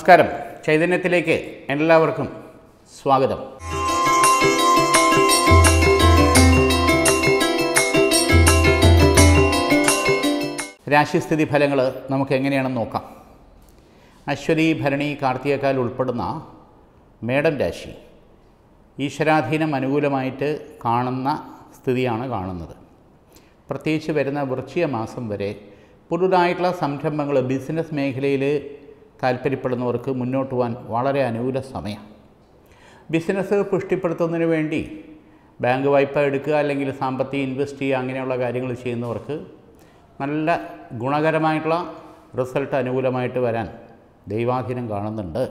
നമസ്കാരം ചൈതന്യത്തിലേക്ക് എല്ലാവർക്കും സ്വാഗതം രാശിസ്ഥിതി ഫലങ്ങൾ നമുക്ക് എങ്ങനെയാണെന്ന് നോക്കാം അശ്വതി ഭരണി കാർത്തികക്കാൽ ഉൾപ്പെടുന്ന മേടം രാശി ഈശ്വരാധീനം അനുകൂലമായിട്ട് കാണുന്ന സ്ഥിതിയാണ് കാണുന്നത് പ്രത്യേകിച്ച് വരുന്ന വൃശ്ചിക മാസം വരെ പുതുതായിട്ടുള്ള സംരംഭങ്ങൾ ബിസിനസ് മേഖലയിൽ താല്പര്യപ്പെടുന്നവർക്ക് മുന്നോട്ട് പോകാൻ വളരെ അനുകൂല സമയം ബിസിനസ് പുഷ്ടിപ്പെടുത്തുന്നതിന് വേണ്ടി ബാങ്ക് വായ്പ എടുക്കുക അല്ലെങ്കിൽ സാമ്പത്തികം ഇൻവെസ്റ്റ് ചെയ്യുക അങ്ങനെയുള്ള കാര്യങ്ങൾ ചെയ്യുന്നവർക്ക് നല്ല ഗുണകരമായിട്ടുള്ള റിസൾട്ട് അനുകൂലമായിട്ട് വരാൻ ദൈവാധീനം കാണുന്നുണ്ട്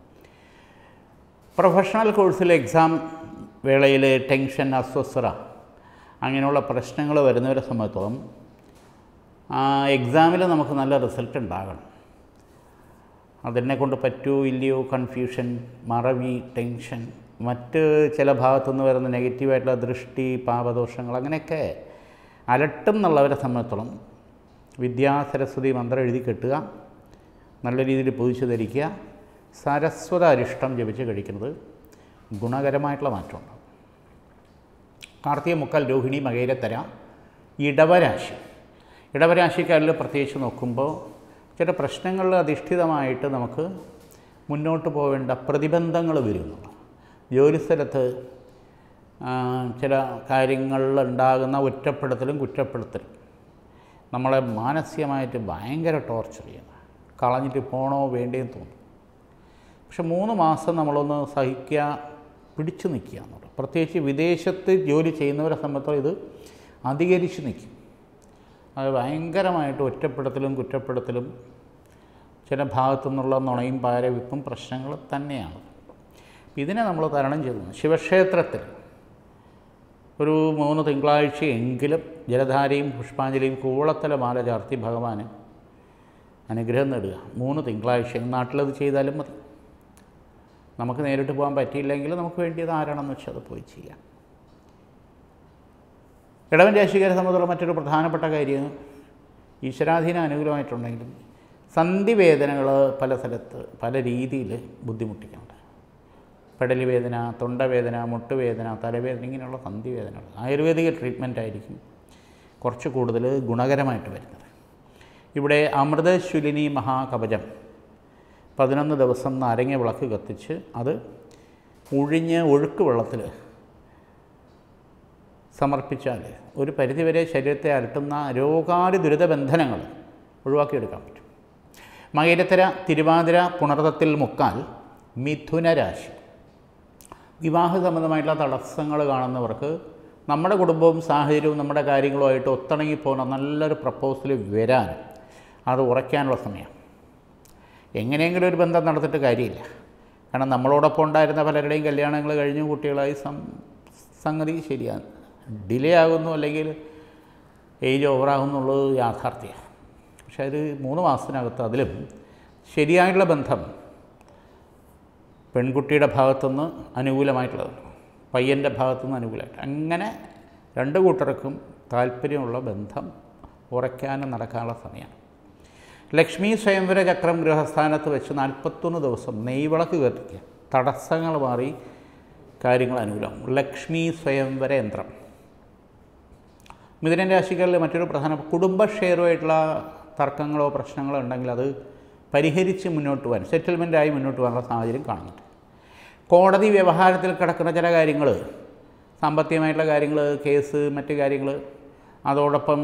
പ്രൊഫഷണൽ കോഴ്സിൽ എക്സാം വേളയിൽ ടെൻഷൻ അസ്വസ്ഥത അങ്ങനെയുള്ള പ്രശ്നങ്ങൾ വരുന്നവരെ സംബന്ധിച്ചോളം ആ എക്സാമിൽ നമുക്ക് നല്ല റിസൾട്ട് ഉണ്ടാകണം അതിനെ കൊണ്ട് പറ്റുമോ ഇല്ലയോ കൺഫ്യൂഷൻ മറവി ടെൻഷൻ മറ്റ് ചില ഭാഗത്തുനിന്ന് വരുന്ന നെഗറ്റീവായിട്ടുള്ള ദൃഷ്ടി പാപദോഷങ്ങൾ അങ്ങനെയൊക്കെ അലട്ടും എന്നുള്ളവരെ സംബന്ധിച്ചോളം വിദ്യാസരസ്വതി മന്ത്രം എഴുതി കെട്ടുക നല്ല രീതിയിൽ പൊതിച്ചു ധരിക്കുക സരസ്വത അരിഷ്ടം ജപിച്ച് കഴിക്കുന്നത് ഗുണകരമായിട്ടുള്ള മാറ്റമുണ്ടാകും കാർത്തിക മുക്കാൽ രോഹിണി മകേരത്തര ഇടവരാശി ഇടവരാശിക്കാരിൽ പ്രത്യേകിച്ച് നോക്കുമ്പോൾ ചില പ്രശ്നങ്ങളിൽ അധിഷ്ഠിതമായിട്ട് നമുക്ക് മുന്നോട്ട് പോവേണ്ട പ്രതിബന്ധങ്ങൾ വരുന്നു ജോലിസ്ഥലത്ത് ആ, ചില കാര്യങ്ങളിൽ ഉണ്ടാകുന്ന ഒറ്റപ്പെടുത്തലും കുറ്റപ്പെടുത്തലും നമ്മളെ മാനസികമായിട്ട് ഭയങ്കര ടോർച്ചർ ചെയ്യുന്നു കളഞ്ഞിട്ട് പോണോ വേണ്ടേന്ന് തോന്നും പക്ഷെ മൂന്ന് മാസം നമ്മളൊന്ന് സഹിക്കുക പിടിച്ചു നിൽക്കുക എന്നുള്ളത് പ്രത്യേകിച്ച് വിദേശത്ത് ജോലി ചെയ്യുന്നവരെ സംബന്ധിച്ചോളം ഇത് അധികരിച്ച് നിൽക്കും അത് ഭയങ്കരമായിട്ട് ഒറ്റപ്പെടുത്തലും കുറ്റപ്പെടുത്തലും ചില ഭാഗത്തു നിന്നുള്ള നുണയും പാരവിപ്പും പ്രശ്നങ്ങൾ തന്നെയാണ് ഇതിനെ നമ്മൾ തരണം ചെയ്തു ശിവക്ഷേത്രത്തിൽ ഒരു മൂന്ന് തിങ്കളാഴ്ചയെങ്കിലും ജലധാരയും പുഷ്പാഞ്ജലിയും കൂളത്തല മാല ചാർത്തി ഭഗവാന് അനുഗ്രഹം നേടുക മൂന്ന് തിങ്കളാഴ്ച നാട്ടിലത് ചെയ്താലും മതി നമുക്ക് നേരിട്ട് പോകാൻ പറ്റിയില്ലെങ്കിൽ നമുക്ക് വേണ്ടിയത് ആരാണെന്ന് വെച്ചാൽ അത് പോയി ചെയ്യാം ഇടവൻ രാശിക്കാരെ സംബന്ധിച്ചുള്ള മറ്റൊരു പ്രധാനപ്പെട്ട കാര്യം ഈശ്വരാധീനം അനുകൂലമായിട്ടുണ്ടെങ്കിലും സന്ധിവേദനകൾ പല സ്ഥലത്ത് പല രീതിയിൽ ബുദ്ധിമുട്ടിക്കുന്നുണ്ട് പെടലി വേദന തൊണ്ടവേദന മുട്ടുവേദന തലവേദന ഇങ്ങനെയുള്ള സന്ധിവേദനകൾ ആയുർവേദിക ട്രീറ്റ്മെൻ്റ് ആയിരിക്കും കുറച്ച് കൂടുതൽ ഗുണകരമായിട്ട് വരുന്നത് ഇവിടെ അമൃതശുലിനി മഹാകവചം പതിനൊന്ന് ദിവസം നാരങ്ങ വിളക്ക് കത്തിച്ച് അത് ഉഴിഞ്ഞ് ഒഴുക്ക് വെള്ളത്തിൽ സമർപ്പിച്ചാൽ ഒരു പരിധിവരെ ശരീരത്തെ അലട്ടുന്ന രോഗാതി ദുരിതബന്ധനങ്ങൾ ഒഴിവാക്കിയെടുക്കാൻ പറ്റും മകരത്തര തിരുവാതിര പുണർത്തത്തിൽ മുക്കാൽ മിഥുന രാശി വിവാഹ സംബന്ധമായിട്ടുള്ള തടസ്സങ്ങൾ കാണുന്നവർക്ക് നമ്മുടെ കുടുംബവും സാഹചര്യവും നമ്മുടെ കാര്യങ്ങളുമായിട്ട് ഒത്തിണങ്ങി പോകുന്ന നല്ലൊരു പ്രപ്പോസൽ വരാൻ അത് ഉറയ്ക്കാനുള്ള സമയം എങ്ങനെയെങ്കിലും ഒരു ബന്ധം നടത്തിയിട്ട് കാര്യമില്ല കാരണം നമ്മളോടൊപ്പം ഉണ്ടായിരുന്ന പലരുടെയും കല്യാണങ്ങൾ കഴിഞ്ഞു കുട്ടികളായി സം സംഗതി ശരിയാണ് ഡിലേ ആകുന്നു അല്ലെങ്കിൽ ഏജ് ഓവറാകുന്നുള്ളത് യാഥാർത്ഥ്യമാണ് പക്ഷേ ഒരു മൂന്ന് മാസത്തിനകത്ത് അതിലും ശരിയായിട്ടുള്ള ബന്ധം പെൺകുട്ടിയുടെ ഭാഗത്തുനിന്ന് അനുകൂലമായിട്ടുള്ളത് പയ്യൻ്റെ ഭാഗത്തുനിന്ന് അനുകൂലമായിട്ട് അങ്ങനെ രണ്ട് കൂട്ടർക്കും താല്പര്യമുള്ള ബന്ധം ഉറയ്ക്കാനും നടക്കാനുള്ള സമയമാണ് ലക്ഷ്മി സ്വയംവര ചക്രം ഗൃഹസ്ഥാനത്ത് വെച്ച് നാൽപ്പത്തൊന്ന് ദിവസം നെയ്വിളക്ക് കത്തിക്കുക തടസ്സങ്ങൾ മാറി കാര്യങ്ങൾ അനുകൂലം ലക്ഷ്മി സ്വയംവര യന്ത്രം മിഥുനൻ രാശികളിൽ മറ്റൊരു പ്രധാന കുടുംബ ഷെയറുമായിട്ടുള്ള തർക്കങ്ങളോ പ്രശ്നങ്ങളോ ഉണ്ടെങ്കിൽ അത് പരിഹരിച്ച് മുന്നോട്ട് പോകാൻ സെറ്റിൽമെൻറ്റായി മുന്നോട്ട് പോകാനുള്ള സാഹചര്യം കാണുന്നുണ്ട് കോടതി വ്യവഹാരത്തിൽ കിടക്കുന്ന ചില കാര്യങ്ങൾ സാമ്പത്തികമായിട്ടുള്ള കാര്യങ്ങൾ കേസ് മറ്റ് കാര്യങ്ങൾ അതോടൊപ്പം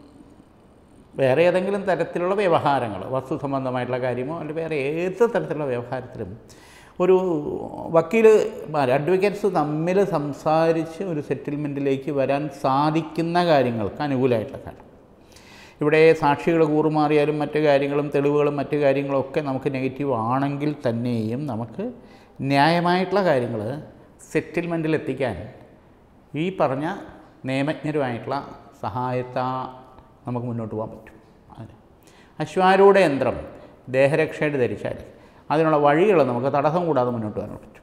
വേറെ ഏതെങ്കിലും തരത്തിലുള്ള വ്യവഹാരങ്ങൾ വസ്തു സംബന്ധമായിട്ടുള്ള കാര്യമോ അല്ലെങ്കിൽ വേറെ ഏത് തരത്തിലുള്ള വ്യവഹാരത്തിലും ഒരു വക്കീൽമാർ അഡ്വക്കേറ്റ്സ് തമ്മിൽ സംസാരിച്ച് ഒരു സെറ്റിൽമെൻറ്റിലേക്ക് വരാൻ സാധിക്കുന്ന കാര്യങ്ങൾക്ക് അനുകൂലമായിട്ടുള്ള കാര്യം ഇവിടെ സാക്ഷികൾ കൂറുമാറിയാലും മറ്റു കാര്യങ്ങളും തെളിവുകളും മറ്റു കാര്യങ്ങളും ഒക്കെ നമുക്ക് നെഗറ്റീവ് ആണെങ്കിൽ തന്നെയും നമുക്ക് ന്യായമായിട്ടുള്ള കാര്യങ്ങൾ സെറ്റിൽമെൻറ്റിൽ എത്തിക്കാൻ ഈ പറഞ്ഞ നിയമജ്ഞരുമായിട്ടുള്ള സഹായത്ത നമുക്ക് മുന്നോട്ട് പോകാൻ പറ്റും അതിന് അശ്വാരൂഢ യന്ത്രം ദേഹരക്ഷയായിട്ട് ധരിച്ചാൽ അതിനുള്ള വഴികൾ നമുക്ക് തടസ്സം കൂടാതെ മുന്നോട്ട് പോകാൻ പറ്റും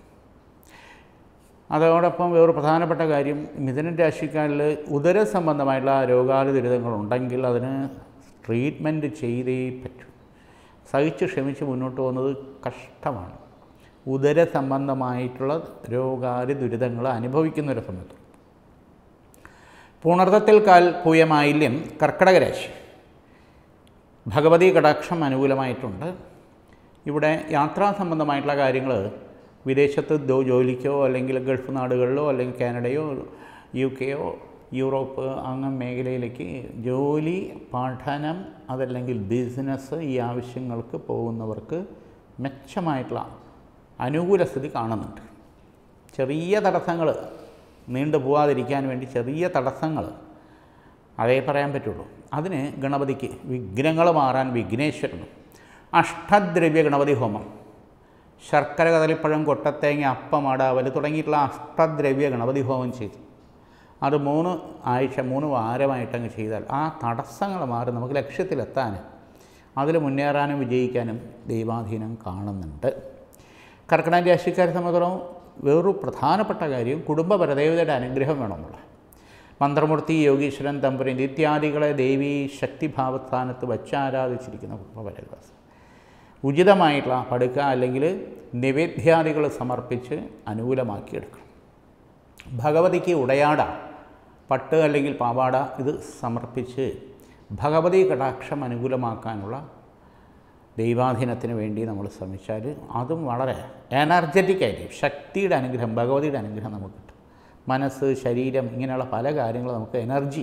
അതോടൊപ്പം വേറൊരു പ്രധാനപ്പെട്ട കാര്യം മിഥുനൻ രാശിക്കാരിൽ ഉദര സംബന്ധമായിട്ടുള്ള രോഗാതി ദുരിതങ്ങളുണ്ടെങ്കിൽ അതിന് ട്രീറ്റ്മെൻറ്റ് ചെയ്തേ പറ്റൂ സഹിച്ച് ക്ഷമിച്ച് മുന്നോട്ട് പോകുന്നത് കഷ്ടമാണ് ഉദര സംബന്ധമായിട്ടുള്ള രോഗാതി ദുരിതങ്ങൾ അനുഭവിക്കുന്ന ഒരു സമയത്ത് പുണർത്തത്തിൽ കാൽ പൂയമായില്യം കർക്കടക രാശി ഭഗവതി കടാക്ഷം അനുകൂലമായിട്ടുണ്ട് ഇവിടെ യാത്രാ സംബന്ധമായിട്ടുള്ള കാര്യങ്ങൾ വിദേശത്ത് ദോ- ജോലിക്കോ അല്ലെങ്കിൽ ഗൾഫ് നാടുകളിലോ അല്ലെങ്കിൽ കാനഡയോ യു കെയോ യൂറോപ്പ് അങ്ങനെ മേഖലയിലേക്ക് ജോലി പഠനം അതല്ലെങ്കിൽ ബിസിനസ് ഈ ആവശ്യങ്ങൾക്ക് പോകുന്നവർക്ക് മെച്ചമായിട്ടുള്ള അനുകൂല സ്ഥിതി കാണുന്നുണ്ട് ചെറിയ തടസ്സങ്ങൾ നീണ്ടു പോവാതിരിക്കാൻ വേണ്ടി ചെറിയ തടസ്സങ്ങൾ അതേ പറയാൻ പറ്റുള്ളൂ അതിന് ഗണപതിക്ക് വിഘ്നങ്ങൾ മാറാൻ വിഘ്നേശ്വരനും അഷ്ടദ്രവ്യ ഗണപതി ഹോമം ശർക്കര കദളിപ്പഴം കൊട്ടത്തേങ്ങ അപ്പമട അവല് തുടങ്ങിയിട്ടുള്ള അഷ്ടദ്രവ്യ ഗണപതി ഹോമം ചെയ്തു അത് മൂന്ന് ആഴ്ച മൂന്ന് വാരമായിട്ടങ്ങ് ചെയ്താൽ ആ തടസ്സങ്ങൾ മാറി നമുക്ക് ലക്ഷ്യത്തിലെത്താൻ അതിൽ മുന്നേറാനും വിജയിക്കാനും ദൈവാധീനം കാണുന്നുണ്ട് കർക്കിടക രാശിക്കാരെ സംബന്ധിച്ചിടത്തോളം വേറൊരു പ്രധാനപ്പെട്ട കാര്യം കുടുംബ പരദേവതയുടെ അനുഗ്രഹം വേണമെന്നുള്ള മന്ത്രമൂർത്തി യോഗീശ്വരൻ തമ്പുരൻ ഇത്യാദികളെ ദേവീ ശക്തിഭാവസ്ഥാനത്ത് വച്ച് ആരാധിച്ചിരിക്കുന്ന കുടുംബ പരദേവത ഉചിതമായിട്ടുള്ള പടുക്ക അല്ലെങ്കിൽ നിവേദ്യാദികൾ സമർപ്പിച്ച് അനുകൂലമാക്കിയെടുക്കണം ഭഗവതിക്ക് ഉടയാട പട്ട് അല്ലെങ്കിൽ പാവാട ഇത് സമർപ്പിച്ച് ഭഗവതി കടാക്ഷം അനുകൂലമാക്കാനുള്ള ദൈവാധീനത്തിന് വേണ്ടി നമ്മൾ ശ്രമിച്ചാൽ അതും വളരെ എനർജറ്റിക് ആയിരിക്കും ശക്തിയുടെ അനുഗ്രഹം ഭഗവതിയുടെ അനുഗ്രഹം നമുക്ക് കിട്ടും മനസ്സ് ശരീരം ഇങ്ങനെയുള്ള പല കാര്യങ്ങളും നമുക്ക് എനർജി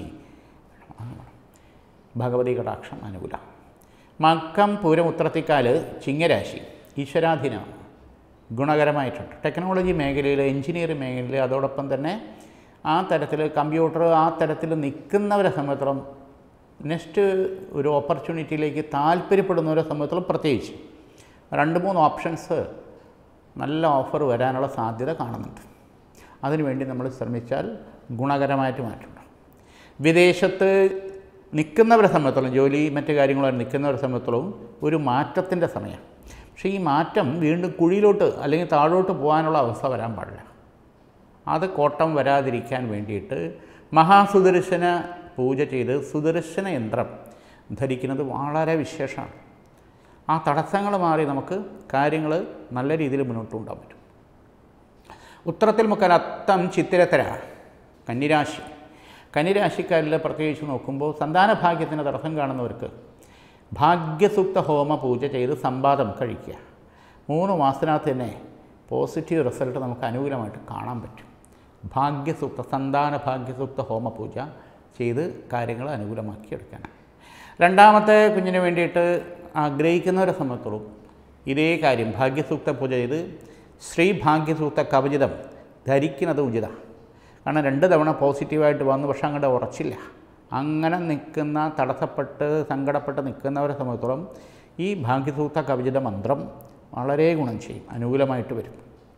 ഭഗവതി കടാക്ഷം അനുകൂല മക്കം പൂരം ഉത്രത്തിക്കാല് ചിങ്ങരാശി ഈശ്വരാധീനമാണ് ഗുണകരമായിട്ടുണ്ട് ടെക്നോളജി മേഖലയിൽ എഞ്ചിനീയറിംഗ് മേഖലയിൽ അതോടൊപ്പം തന്നെ ആ തരത്തിൽ കമ്പ്യൂട്ടർ ആ തരത്തിൽ നിൽക്കുന്നവരെ സംബന്ധിച്ചിടത്തോളം നെക്സ്റ്റ് ഒരു ഓപ്പർച്യൂണിറ്റിയിലേക്ക് താല്പര്യപ്പെടുന്നവരെ സംബന്ധിച്ചിടത്തോളം പ്രത്യേകിച്ച് രണ്ട് മൂന്ന് ഓപ്ഷൻസ് നല്ല ഓഫർ വരാനുള്ള സാധ്യത കാണുന്നുണ്ട് അതിനുവേണ്ടി നമ്മൾ ശ്രമിച്ചാൽ ഗുണകരമായിട്ട് മാറ്റുണ്ട് വിദേശത്ത് നിൽക്കുന്നവരെ സംബന്ധിച്ചോളം ജോലി മറ്റു കാര്യങ്ങളായി നിൽക്കുന്നവരെ സംബന്ധിച്ചോളം ഒരു മാറ്റത്തിൻ്റെ സമയം പക്ഷേ ഈ മാറ്റം വീണ്ടും കുഴിയിലോട്ട് അല്ലെങ്കിൽ താഴോട്ട് പോകാനുള്ള അവസ്ഥ വരാൻ പാടില്ല അത് കോട്ടം വരാതിരിക്കാൻ വേണ്ടിയിട്ട് മഹാസുദർശന പൂജ ചെയ്ത് സുദർശന യന്ത്രം ധരിക്കുന്നത് വളരെ വിശേഷമാണ് ആ തടസ്സങ്ങൾ മാറി നമുക്ക് കാര്യങ്ങൾ നല്ല രീതിയിൽ മുന്നോട്ട് കൊണ്ടുപോകാൻ പറ്റും ഉത്തരത്തിൽ മുക്കാൽ അത്തം ചിത്തിരത്തര കന്നിരാശി കന്നിരാശിക്കാരിൽ പ്രത്യേകിച്ച് നോക്കുമ്പോൾ സന്താന ഭാഗ്യത്തിന് തടസ്സം കാണുന്നവർക്ക് ഭാഗ്യസൂക്ത ഹോമ പൂജ ചെയ്ത് സമ്പാദം കഴിക്കുക മൂന്ന് മാസത്തിനകത്ത് തന്നെ പോസിറ്റീവ് റിസൾട്ട് നമുക്ക് അനുകൂലമായിട്ട് കാണാൻ പറ്റും ഭാഗ്യസൂക്ത സന്താന ഭാഗ്യസൂക്ത ഹോമ പൂജ ചെയ്ത് കാര്യങ്ങൾ അനുകൂലമാക്കി എടുക്കാനാണ് രണ്ടാമത്തെ കുഞ്ഞിന് വേണ്ടിയിട്ട് ആഗ്രഹിക്കുന്നവരെ സംബന്ധിച്ചോളം ഇതേ കാര്യം ഭാഗ്യസൂക്ത പൂജ ചെയ്ത് ശ്രീ ഭാഗ്യസൂക്ത കവചിതം ധരിക്കുന്നത് ഉചിത കാരണം രണ്ട് തവണ പോസിറ്റീവായിട്ട് വന്നു പക്ഷെ അങ്ങോട്ട് ഉറച്ചില്ല അങ്ങനെ നിൽക്കുന്ന തടസ്സപ്പെട്ട് സങ്കടപ്പെട്ട് നിൽക്കുന്നവരെ സംബന്ധിച്ചോളം ഈ ഭാഗ്യസൂക്ത കവചിത മന്ത്രം വളരെ ഗുണം ചെയ്യും അനുകൂലമായിട്ട് വരും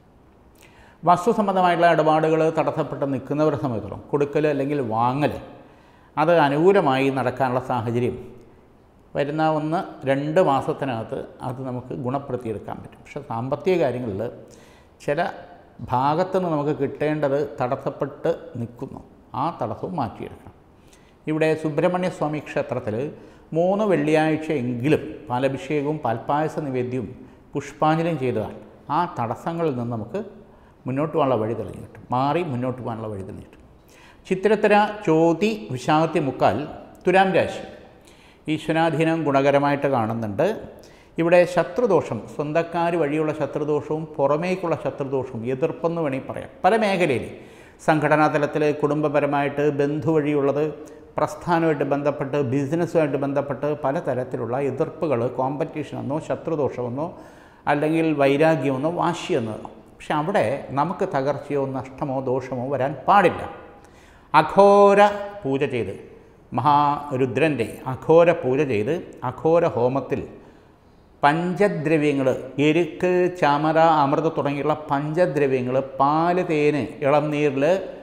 വസ്തു സംബന്ധമായിട്ടുള്ള ഇടപാടുകൾ തടസ്സപ്പെട്ട് നിൽക്കുന്നവരെ സംബന്ധിച്ചോളം കൊടുക്കൽ അല്ലെങ്കിൽ വാങ്ങൽ അത് അനുകൂലമായി നടക്കാനുള്ള സാഹചര്യം വരുന്ന ഒന്ന് രണ്ട് മാസത്തിനകത്ത് അത് നമുക്ക് ഗുണപ്പെടുത്തിയെടുക്കാൻ പറ്റും പക്ഷേ സാമ്പത്തിക കാര്യങ്ങളിൽ ചില ഭാഗത്തുനിന്ന് നമുക്ക് കിട്ടേണ്ടത് തടസ്സപ്പെട്ട് നിൽക്കുന്നു ആ തടസ്സവും മാറ്റിയെടുക്കണം ഇവിടെ സുബ്രഹ്മണ്യ സ്വാമി ക്ഷേത്രത്തിൽ മൂന്ന് വെള്ളിയാഴ്ചയെങ്കിലും പാലഭിഷേകവും പാൽപ്പായസ നിവേദ്യവും പുഷ്പാഞ്ജലിയും ചെയ്താൽ ആ തടസ്സങ്ങളിൽ നിന്ന് നമുക്ക് മുന്നോട്ട് പോകാനുള്ള വഴി തെളിഞ്ഞു കിട്ടും മാറി മുന്നോട്ട് പോകാനുള്ള വഴി തെളിഞ്ഞു കിട്ടും ചിത്തിരത്തര ചോതി വിശാഖത്തി മുക്കാൽ തുലാം രാശി ഈശ്വരാധീനം ഗുണകരമായിട്ട് കാണുന്നുണ്ട് ഇവിടെ ശത്രുദോഷം സ്വന്തക്കാർ വഴിയുള്ള ശത്രുദോഷവും പുറമേക്കുള്ള ശത്രുദോഷവും എതിർപ്പെന്ന് വേണമെങ്കിൽ പറയാം പല മേഖലയിൽ സംഘടനാ തലത്തിൽ കുടുംബപരമായിട്ട് ബന്ധു വഴിയുള്ളത് പ്രസ്ഥാനമായിട്ട് ബന്ധപ്പെട്ട് ബിസിനസ്സുമായിട്ട് ബന്ധപ്പെട്ട് പലതരത്തിലുള്ള എതിർപ്പുകൾ കോമ്പറ്റീഷനെന്നോ ശത്രുദോഷമെന്നോ അല്ലെങ്കിൽ വൈരാഗ്യമെന്നോ വാശിയെന്നോ പക്ഷെ അവിടെ നമുക്ക് തകർച്ചയോ നഷ്ടമോ ദോഷമോ വരാൻ പാടില്ല അഘോര പൂജ ചെയ്ത് മഹാരുദ്രൻ്റെ അഘോര പൂജ ചെയ്ത് അഘോര ഹോമത്തിൽ പഞ്ചദ്രവ്യങ്ങൾ എരുക്ക് ചമര അമൃത തുടങ്ങിയുള്ള പഞ്ചദ്രവ്യങ്ങൾ പാല് തേന് ഇളംനീരിൽ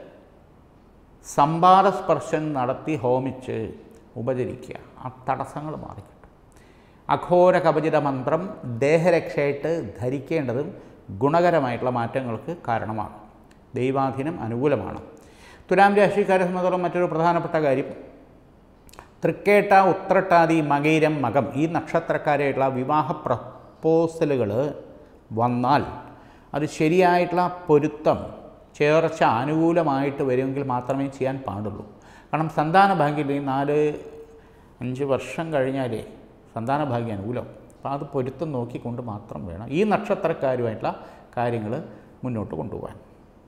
സംഭാരസ്പർശം നടത്തി ഹോമിച്ച് ഉപചരിക്കുക ആ തടസ്സങ്ങൾ മാറിക്കിട്ടും അഘോര കവചിത മന്ത്രം ദേഹരക്ഷയായിട്ട് ധരിക്കേണ്ടതും ഗുണകരമായിട്ടുള്ള മാറ്റങ്ങൾക്ക് കാരണമാണ് ദൈവാധീനം അനുകൂലമാണ് തുലാം രാശിക്കാരെ സംബന്ധിച്ചിടത്തോളം മറ്റൊരു പ്രധാനപ്പെട്ട കാര്യം തൃക്കേട്ട ഉത്രട്ടാതി മകയിരം മകം ഈ നക്ഷത്രക്കാരായിട്ടുള്ള വിവാഹ പ്രപ്പോസലുകൾ വന്നാൽ അത് ശരിയായിട്ടുള്ള പൊരുത്തം ചേർച്ച അനുകൂലമായിട്ട് വരുമെങ്കിൽ മാത്രമേ ചെയ്യാൻ പാടുള്ളൂ കാരണം സന്താന ഭാഗ്യം ഈ നാല് അഞ്ച് വർഷം കഴിഞ്ഞാലേ സന്താന ഭാഗ്യം അനുകൂലം അപ്പോൾ അത് പൊരുത്തം നോക്കിക്കൊണ്ട് മാത്രം വേണം ഈ നക്ഷത്രക്കാരുമായിട്ടുള്ള കാര്യങ്ങൾ മുന്നോട്ട് കൊണ്ടുപോകാൻ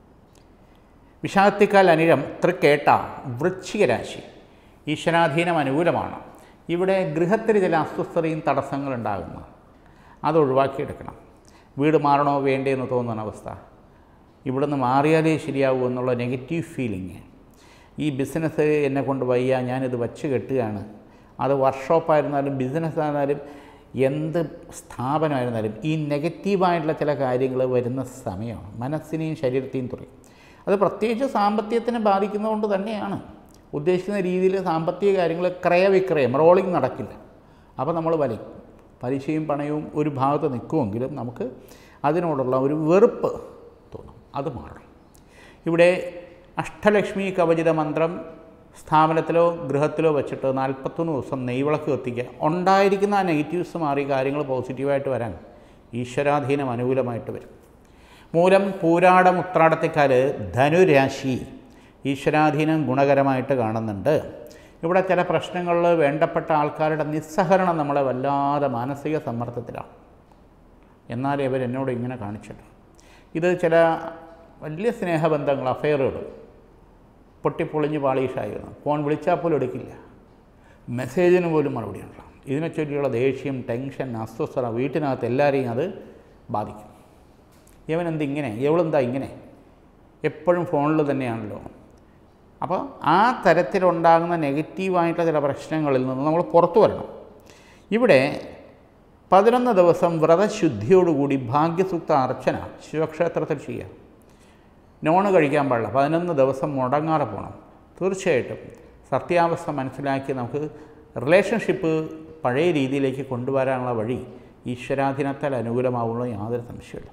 വിഷാദത്തിക്കാൽ അനിഴം തൃക്കേട്ട വൃശ്ചിക രാശി ഈശ്വരാധീനം അനുകൂലമാണ് ഇവിടെ ഗൃഹത്തിൽ ചില അസ്വസ്ഥതയും തടസ്സങ്ങളുണ്ടാകുന്നു അത് ഒഴിവാക്കിയെടുക്കണം വീട് മാറണോ വേണ്ടേ എന്ന് തോന്നുന്ന അവസ്ഥ ഇവിടുന്ന് മാറിയാലേ ശരിയാവൂ എന്നുള്ള നെഗറ്റീവ് ഫീലിങ് ഈ ബിസിനസ് എന്നെ കൊണ്ട് വയ്യ ഞാനിത് വച്ച് കെട്ടുകയാണ് അത് വർക്ക്ഷോപ്പായിരുന്നാലും ബിസിനസ് ആയിരുന്നാലും എന്ത് സ്ഥാപനമായിരുന്നാലും ഈ നെഗറ്റീവായിട്ടുള്ള ചില കാര്യങ്ങൾ വരുന്ന സമയമാണ് മനസ്സിനെയും ശരീരത്തെയും തുടങ്ങി അത് പ്രത്യേകിച്ച് സാമ്പത്തികത്തിനെ ബാധിക്കുന്നതുകൊണ്ട് തന്നെയാണ് ഉദ്ദേശിക്കുന്ന രീതിയിൽ സാമ്പത്തിക കാര്യങ്ങൾ ക്രയവിക്രയം റോളിംഗ് നടക്കില്ല അപ്പോൾ നമ്മൾ വലിക്കും പലിശയും പണയവും ഒരു ഭാഗത്ത് നിൽക്കുമെങ്കിലും നമുക്ക് അതിനോടുള്ള ഒരു വെറുപ്പ് തോന്നും അത് മാറണം ഇവിടെ അഷ്ടലക്ഷ്മി കവചിത മന്ത്രം സ്ഥാപനത്തിലോ ഗൃഹത്തിലോ വെച്ചിട്ട് നാൽപ്പത്തൊന്ന് ദിവസം നെയ്വിളക്ക് കത്തിക്കുക ഉണ്ടായിരിക്കുന്ന ആ നെഗറ്റീവ്സ് മാറി കാര്യങ്ങൾ പോസിറ്റീവായിട്ട് വരാൻ ഈശ്വരാധീനം അനുകൂലമായിട്ട് വരും മൂലം പൂരാടം ഉത്രാടത്തേക്കാൾ ധനുരാശി ഈശ്വരാധീനം ഗുണകരമായിട്ട് കാണുന്നുണ്ട് ഇവിടെ ചില പ്രശ്നങ്ങളിൽ വേണ്ടപ്പെട്ട ആൾക്കാരുടെ നിസ്സഹരണം നമ്മളെ വല്ലാതെ മാനസിക സമ്മർദ്ദത്തിലാണ് എന്നാലേ ഇവർ എന്നോട് ഇങ്ങനെ കാണിച്ചിട്ട് ഇത് ചില വലിയ സ്നേഹബന്ധങ്ങൾ അഫെയറുകൾ പൊട്ടിപ്പൊളിഞ്ഞ് പാളീഷായിരുന്നു ഫോൺ വിളിച്ചാൽ പോലും എടുക്കില്ല മെസ്സേജിന് പോലും മറുപടി ഉണ്ടല്ലോ ഇതിനെ ചൊല്ലിയുള്ള ദേഷ്യം ടെൻഷൻ അസ്വസ്ഥത വീട്ടിനകത്ത് എല്ലാവരെയും അത് ബാധിക്കും ഇവൻ എന്ത് ഇങ്ങനെ ഇവളെന്താ ഇങ്ങനെ എപ്പോഴും ഫോണിൽ തന്നെയാണല്ലോ അപ്പോൾ ആ തരത്തിലുണ്ടാകുന്ന നെഗറ്റീവായിട്ടുള്ള ചില പ്രശ്നങ്ങളിൽ നിന്ന് നമ്മൾ പുറത്തു വരണം ഇവിടെ പതിനൊന്ന് ദിവസം വ്രതശുദ്ധിയോടുകൂടി ഭാഗ്യസൂക്ത അർച്ചന ശിവക്ഷേത്രത്തിൽ ചെയ്യുക നോണ് കഴിക്കാൻ പാടില്ല പതിനൊന്ന് ദിവസം മുടങ്ങാതെ പോകണം തീർച്ചയായിട്ടും സത്യാവസ്ഥ മനസ്സിലാക്കി നമുക്ക് റിലേഷൻഷിപ്പ് പഴയ രീതിയിലേക്ക് കൊണ്ടുവരാനുള്ള വഴി ഈശ്വരാധീനത്താൽ അനുകൂലമാവുള്ള യാതൊരു സംശയമില്ല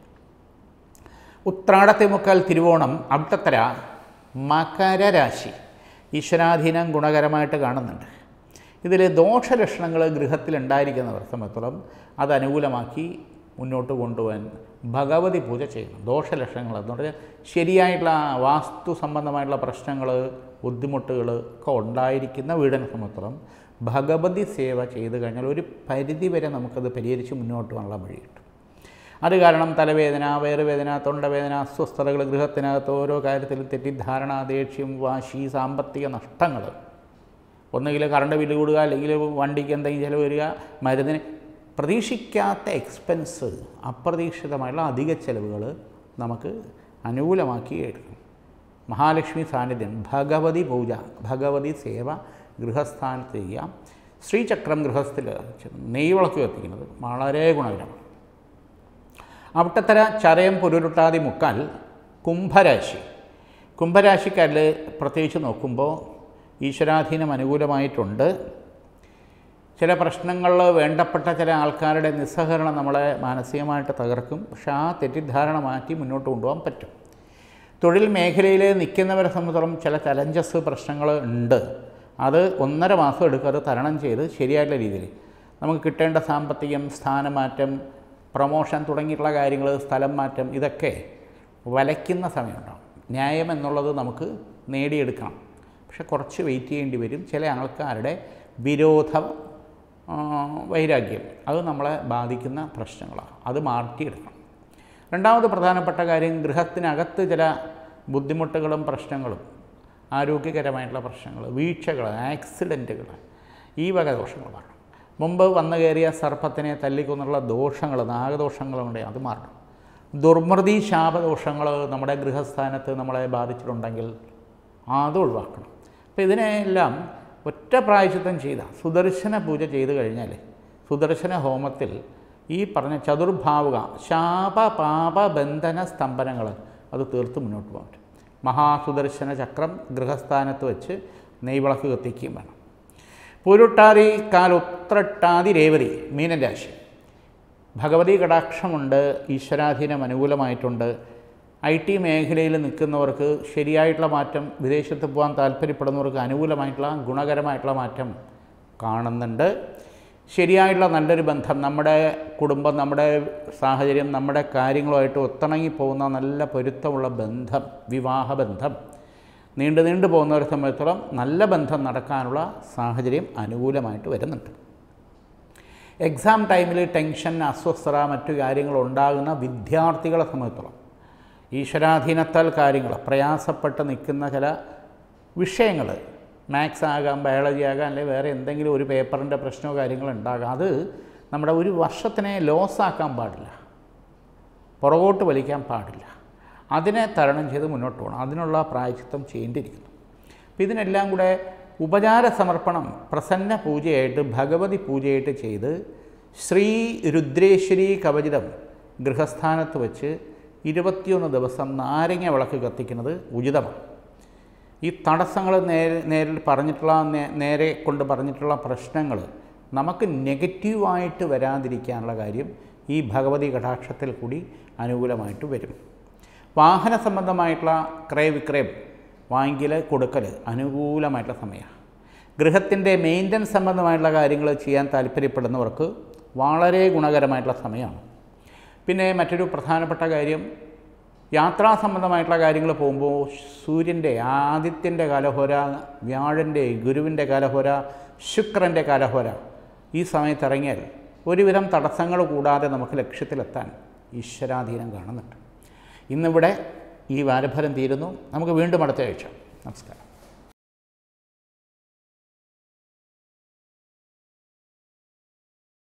ഉത്രാടത്തെ മുക്കാൽ തിരുവോണം അവിട്ടത്തര മകരരാശി ഈശ്വരാധീനം ഗുണകരമായിട്ട് കാണുന്നുണ്ട് ഇതിൽ ദോഷലക്ഷണങ്ങൾ ഗൃഹത്തിലുണ്ടായിരിക്കുന്നവർ സംബന്ധിച്ചോളം അത് അനുകൂലമാക്കി മുന്നോട്ട് കൊണ്ടുപോകാൻ ഭഗവതി പൂജ ചെയ്യണം ദോഷലക്ഷണങ്ങൾ എന്ന് പറഞ്ഞാൽ ശരിയായിട്ടുള്ള വാസ്തു സംബന്ധമായിട്ടുള്ള പ്രശ്നങ്ങൾ ബുദ്ധിമുട്ടുകൾ ഒക്കെ ഉണ്ടായിരിക്കുന്ന വീടിനെ സംബന്ധിച്ചോളം ഭഗവതി സേവ ചെയ്ത് കഴിഞ്ഞാൽ ഒരു പരിധി വരെ നമുക്കത് പരിഹരിച്ച് മുന്നോട്ട് പോകാനുള്ള വഴി കിട്ടും അത് കാരണം തലവേദന വയറുവേദന തൊണ്ടവേദന അസ്വസ്ഥതകൾ ഗൃഹത്തിനകത്ത് ഓരോ കാര്യത്തിൽ തെറ്റിദ്ധാരണ ദേഷ്യം വാശി സാമ്പത്തിക നഷ്ടങ്ങൾ ഒന്നുകിൽ കറണ്ട് ബില്ല് കൂടുക അല്ലെങ്കിൽ വണ്ടിക്ക് എന്തെങ്കിലും ചിലവ് വരിക മരുന്നിന് പ്രതീക്ഷിക്കാത്ത എക്സ്പെൻസ് അപ്രതീക്ഷിതമായുള്ള അധിക ചെലവുകൾ നമുക്ക് അനുകൂലമാക്കി എടുക്കും മഹാലക്ഷ്മി സാന്നിധ്യം ഭഗവതി പൂജ ഭഗവതി സേവ ഗൃഹസ്ഥാനത്ത് ചെയ്യാം ശ്രീചക്രം ഗൃഹസ്ഥിൽ നെയ്വിളക്ക് കത്തിക്കുന്നത് വളരെ ഗുണകരമാണ് അവിട്ടത്തര ചരയം പുരുരുട്ടാതി മുക്കാൽ കുംഭരാശി കുംഭരാശിക്കാരിൽ പ്രത്യേകിച്ച് നോക്കുമ്പോൾ ഈശ്വരാധീനം അനുകൂലമായിട്ടുണ്ട് ചില പ്രശ്നങ്ങളിൽ വേണ്ടപ്പെട്ട ചില ആൾക്കാരുടെ നിസ്സഹകരണം നമ്മളെ മാനസികമായിട്ട് തകർക്കും പക്ഷെ ആ തെറ്റിദ്ധാരണ മാറ്റി മുന്നോട്ട് കൊണ്ടുപോകാൻ പറ്റും തൊഴിൽ മേഖലയിൽ നിൽക്കുന്നവരെ സംബന്ധിച്ചിടത്തോളം ചില ചലഞ്ചസ് പ്രശ്നങ്ങൾ ഉണ്ട് അത് ഒന്നര മാസം എടുക്കും അത് തരണം ചെയ്ത് ശരിയായിട്ടുള്ള രീതിയിൽ നമുക്ക് കിട്ടേണ്ട സാമ്പത്തികം സ്ഥാനമാറ്റം പ്രൊമോഷൻ തുടങ്ങിയിട്ടുള്ള കാര്യങ്ങൾ സ്ഥലം മാറ്റം ഇതൊക്കെ വലയ്ക്കുന്ന സമയമുണ്ടാകും ന്യായം എന്നുള്ളത് നമുക്ക് നേടിയെടുക്കണം പക്ഷെ കുറച്ച് വെയിറ്റ് ചെയ്യേണ്ടി വരും ചില ആൾക്കാരുടെ വിരോധ ആ, വൈരാഗ്യം അത് നമ്മളെ ബാധിക്കുന്ന പ്രശ്നങ്ങളാണ് അത് മാറ്റിയെടുക്കണം രണ്ടാമത് പ്രധാനപ്പെട്ട കാര്യം ഗൃഹത്തിനകത്ത് ചില ബുദ്ധിമുട്ടുകളും പ്രശ്നങ്ങളും ആരോഗ്യകരമായിട്ടുള്ള പ്രശ്നങ്ങൾ വീഴ്ചകൾ ആക്സിഡൻറ്റുകൾ ഈ വക ദോഷങ്ങളാണ് മുമ്പ് വന്നു കയറിയ സർപ്പത്തിനെ തല്ലിക്കൊന്നുള്ള ദോഷങ്ങൾ നാഗദോഷങ്ങളുണ്ട് അത് മാറണം ദുർമൃതി ശാപദോഷങ്ങൾ നമ്മുടെ ഗൃഹസ്ഥാനത്ത് നമ്മളെ ബാധിച്ചിട്ടുണ്ടെങ്കിൽ അത് ഒഴിവാക്കണം അപ്പോൾ ഇതിനെല്ലാം ഒറ്റ പ്രായശ്ചിത്തം ചെയ്ത സുദർശന പൂജ ചെയ്ത് കഴിഞ്ഞാൽ സുദർശന ഹോമത്തിൽ ഈ പറഞ്ഞ ചതുർഭാവുക ശാപ പാപ ബന്ധന സ്തംഭനങ്ങൾ അത് തീർത്ത് മുന്നോട്ട് പോകാൻ പറ്റും മഹാസുദർശന ചക്രം ഗൃഹസ്ഥാനത്ത് വെച്ച് നെയ്വിളക്ക് കത്തിക്കുകയും വേണം പൂരുട്ടാതി കാലുത്രട്ടാതി രേവതി മീനൻ രാശി ഭഗവതി കടാക്ഷമുണ്ട് ഈശ്വരാധീനം അനുകൂലമായിട്ടുണ്ട് ഐ ടി മേഖലയിൽ നിൽക്കുന്നവർക്ക് ശരിയായിട്ടുള്ള മാറ്റം വിദേശത്ത് പോകാൻ താല്പര്യപ്പെടുന്നവർക്ക് അനുകൂലമായിട്ടുള്ള ഗുണകരമായിട്ടുള്ള മാറ്റം കാണുന്നുണ്ട് ശരിയായിട്ടുള്ള നല്ലൊരു ബന്ധം നമ്മുടെ കുടുംബം നമ്മുടെ സാഹചര്യം നമ്മുടെ കാര്യങ്ങളുമായിട്ട് ഒത്തിണങ്ങി പോകുന്ന നല്ല പൊരുത്തമുള്ള ബന്ധം വിവാഹ ബന്ധം നീണ്ടു നീണ്ടു പോകുന്നവരെ സംബന്ധിച്ചിടത്തോളം നല്ല ബന്ധം നടക്കാനുള്ള സാഹചര്യം അനുകൂലമായിട്ട് വരുന്നുണ്ട് എക്സാം ടൈമിൽ ടെൻഷൻ അസ്വസ്ഥത മറ്റു കാര്യങ്ങൾ ഉണ്ടാകുന്ന വിദ്യാർത്ഥികളെ സംബന്ധിച്ചിടത്തോളം ഈശ്വരാധീനത്താൽ കാര്യങ്ങൾ പ്രയാസപ്പെട്ട് നിൽക്കുന്ന ചില വിഷയങ്ങൾ മാത്സ് ആകാം ബയോളജി ആകാം അല്ലെങ്കിൽ വേറെ എന്തെങ്കിലും ഒരു പേപ്പറിൻ്റെ പ്രശ്നമോ കാര്യങ്ങളോ ഉണ്ടാകാം അത് നമ്മുടെ ഒരു വർഷത്തിനെ ലോസ് ആക്കാൻ പാടില്ല പുറകോട്ട് വലിക്കാൻ പാടില്ല അതിനെ തരണം ചെയ്ത് മുന്നോട്ട് പോകണം അതിനുള്ള പ്രായച്ചിത്തം ചെയ്യേണ്ടിയിരിക്കുന്നു അപ്പം ഇതിനെല്ലാം കൂടെ ഉപചാര സമർപ്പണം പ്രസന്ന പൂജയായിട്ട് ഭഗവതി പൂജയായിട്ട് ചെയ്ത് ശ്രീ രുദ്രേശ്വരി കവചിതം ഗൃഹസ്ഥാനത്ത് വെച്ച് ഇരുപത്തിയൊന്ന് ദിവസം നാരങ്ങ വിളക്ക് കത്തിക്കുന്നത് ഉചിതമാണ് ഈ തടസ്സങ്ങൾ നേരെ നേരിൽ പറഞ്ഞിട്ടുള്ള നേ- നേരെ കൊണ്ട് പറഞ്ഞിട്ടുള്ള പ്രശ്നങ്ങൾ നമുക്ക് നെഗറ്റീവായിട്ട് വരാതിരിക്കാനുള്ള കാര്യം ഈ ഭഗവതി കടാക്ഷത്തിൽ കൂടി അനുകൂലമായിട്ട് വരും വാഹന സംബന്ധമായിട്ടുള്ള ക്രയവിക്രയം വാങ്ങിക്കൽ കൊടുക്കൽ അനുകൂലമായിട്ടുള്ള സമയമാണ് ഗൃഹത്തിൻ്റെ മെയിൻ്റനൻസ് സംബന്ധമായിട്ടുള്ള കാര്യങ്ങൾ ചെയ്യാൻ താല്പര്യപ്പെടുന്നവർക്ക് വളരെ ഗുണകരമായിട്ടുള്ള സമയമാണ് പിന്നെ മറ്റൊരു പ്രധാനപ്പെട്ട കാര്യം യാത്രാ സംബന്ധമായിട്ടുള്ള കാര്യങ്ങൾ പോകുമ്പോൾ സൂര്യൻ്റെ ആദിത്യൻ്റെ കാലഹോര വ്യാഴൻ്റെ ഗുരുവിൻ്റെ കാലഹോര ശുക്രൻ്റെ കാലഹോര ഈ സമയത്ത് ഇറങ്ങിയാൽ ഒരുവിധം തടസ്സങ്ങൾ കൂടാതെ നമുക്ക് ലക്ഷ്യത്തിലെത്താൻ ഈശ്വരാധീനം കാണുന്നുണ്ട് ഇന്നിവിടെ ഈ വാരഫലം തീരുന്നു നമുക്ക് വീണ്ടും അടുത്ത ആഴ്ച നമസ്കാരം